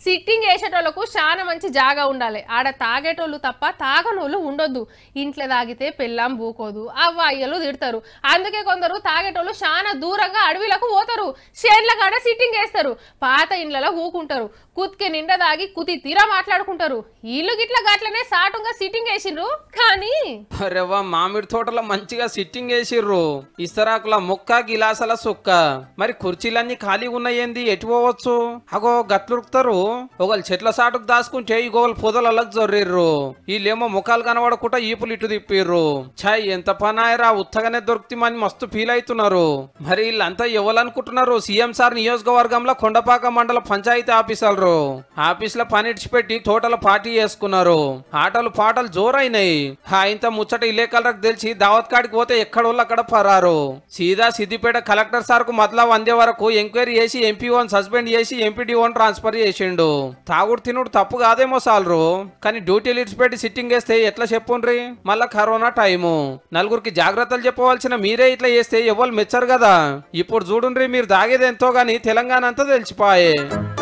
sitting వేసేటోళ్ళకు చాలా మంచి జాగా ఉండాలి ఆడ తాగేటోళ్ళు తప్ప తాగనోళ్ళు ఉండొద్దు ఇంట్లో తాగితే పెళ్ళాం బూకోదు అవ్వాయ్యలు తిడతారు అందుకే కొందరు తాగేటోళ్ళు చాలా దూరంగా అడవిలకు పోతారు షేర్ల కాడ సిట్టింగ్ వేస్తారు పాత ఇండ్లలో ఊకుంటారు కుత్కి నిండా దాగి కుతి తీరా మాట్లాడుకుంటారు ఇల్లు గిట్ల గట్లనే సాటుగా సిట్టింగ్ వేసిండ్రు కానీ అరెవ్వా మామిడి తోటలో మంచిగా సిట్టింగ్ వేసిర్రు ఇస్తరాకుల ముక్క గిలాసల సుక్క మరి కుర్చీలన్నీ ఖాళీగా ఉన్నాయేంది ఎటు పోవచ్చు అగో గట్లురుకుతారు ఒకళ్ళు చెట్ల సాటుకు దాచుకుంటే ఇంకొకళ్ళు పొదలకి జొర్రిర్రు వీళ్ళేమో ముఖాలు కనబడకుండా ఈపులు ఇటు తిప్పిర్రు ఛాయ్ ఎంత పనాయరా ఉత్తగానే దొరుకుతామని మస్తు ఫీల్ అవుతున్నారు మరి వీళ్ళంతా ఎవరనుకుంటున్నారు సీఎం సార్ నియోజకవర్గంలో కొండపాక మండల పంచాయతీ ఆఫీసర్లు ఆఫీసులో పని ఇడిచిపెట్టి తోటల పార్టీ చేసుకున్నారు ఆటలు పాటలు జోరైనాయి ఇంత ముచ్చట ఇల్లే కలరకు తెలిసి దావత్ కాడికి పోతే ఎక్కడోళ్ళు అక్కడ పరారు సీదా సిద్దిపేట కలెక్టర్ సార్ కు మతలా వందే వరకు ఎంక్వైరీ చేసి ఎంపీ వన్ సస్పెండ్ చేసి ఎంపీడీ వన్ ట్రాన్స్ఫర్ చేసిండు తాగుడు తినుడు తప్పు కాదేమో సాలరు కానీ డ్యూటీలు ఇడిచిపెట్టి సిట్టింగ్ వేస్తే ఎట్లా చెప్పుండ్రి మళ్ళా కరోనా టైము నలుగురికి జాగ్రత్తలు చెప్పవలసిన మీరే ఇట్లా చేస్తే ఎవరు మెచ్చరు కదా ఇప్పుడు చూడుండ్రి మీరు దాగేది ఎంతో గాని తెలంగాణ అంతా తెలిసిపాయే